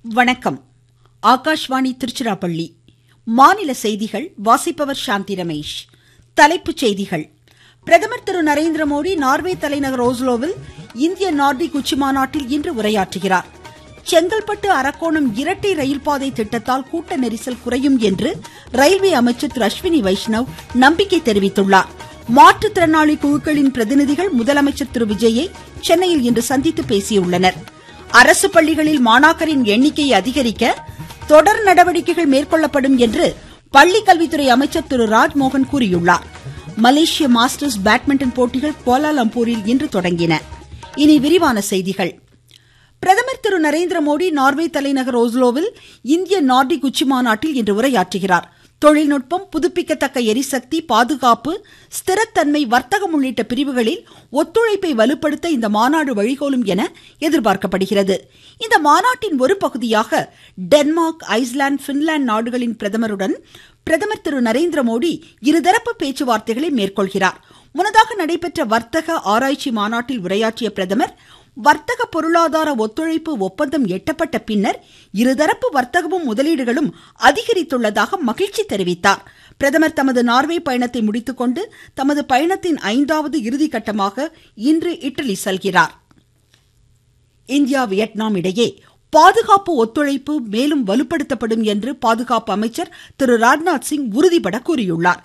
வணக்கம் ஆகாஷ்வாணி திருச்சிராப்பள்ளி மாநில செய்திகள் வாசிப்பவர் சாந்தி ரமேஷ் தலைப்புச் செய்திகள் பிரதமர் திரு நரேந்திர மோடி நார்வே தலைநகர் ஓஸ்லோவில் இந்திய நார்டிக் உச்சிமாநாட்டில் இன்று உரையாற்றுகிறார் செங்கல்பட்டு அரக்கோணம் இரட்டை ரயில் பாதை திட்டத்தால் கூட்ட நெரிசல் குறையும் என்று ரயில்வே அமைச்சர் திரு அஸ்வினி வைஷ்ணவ் நம்பிக்கை தெரிவித்துள்ளார் மாற்றுத்திறனாளி குழுக்களின் பிரதிநிதிகள் முதலமைச்சர் திரு விஜயை சென்னையில் இன்று சந்தித்து பேசியுள்ளனர் அரசு பள்ளிகளில் மாணாக்கரின் எண்ணிக்கையை அதிகரிக்க தொடர் நடவடிக்கைகள் மேற்கொள்ளப்படும் என்று பள்ளிக்கல்வித்துறை அமைச்சர் திரு ராஜ்மோகன் கூறியுள்ளார் மலேசிய மாஸ்டர்ஸ் பேட்மிண்டன் போட்டிகள் கோலாலம்பூரில் இன்று தொடங்கின இனி விரிவான செய்திகள் பிரதமர் திரு நரேந்திர மோடி நார்வே தலைநகர் ஓஸ்லோவில் இந்திய நார்டிக் உச்சிமாநாட்டில் இன்று உரையாற்றுகிறார் தொழில்நுட்பம் புதுப்பிக்கத்தக்க எரிசக்தி பாதுகாப்பு ஸ்திரத்தன்மை வர்த்தகம் உள்ளிட்ட பிரிவுகளில் ஒத்துழைப்பை வலுப்படுத்த இந்த மாநாடு வழிகோலும் என எதிர்பார்க்கப்படுகிறது இந்த மாநாட்டின் ஒரு பகுதியாக டென்மார்க் ஐஸ்லாந்து பின்லாந்து நாடுகளின் பிரதமருடன் பிரதமர் திரு நரேந்திர மோடி இருதரப்பு பேச்சுவார்த்தைகளை மேற்கொள்கிறார் முன்னதாக நடைபெற்ற வர்த்தக ஆராய்ச்சி மாநாட்டில் உரையாற்றிய பிரதமர் வர்த்தக பொருளாதார ஒத்துழைப்பு ஒப்பந்தம் எட்டப்பட்ட பின்னர் இருதரப்பு வர்த்தகமும் முதலீடுகளும் அதிகரித்துள்ளதாக மகிழ்ச்சி தெரிவித்தார் பிரதமர் தமது நார்வே பயணத்தை முடித்துக்கொண்டு தமது பயணத்தின் ஐந்தாவது இறுதிக்கட்டமாக இன்று இட்டலி செல்கிறார் இந்தியா வியட்நாம் இடையே பாதுகாப்பு ஒத்துழைப்பு மேலும் வலுப்படுத்தப்படும் என்று பாதுகாப்பு அமைச்சர் திரு ராஜ்நாத் சிங் உறுதிபட கூறியுள்ளார்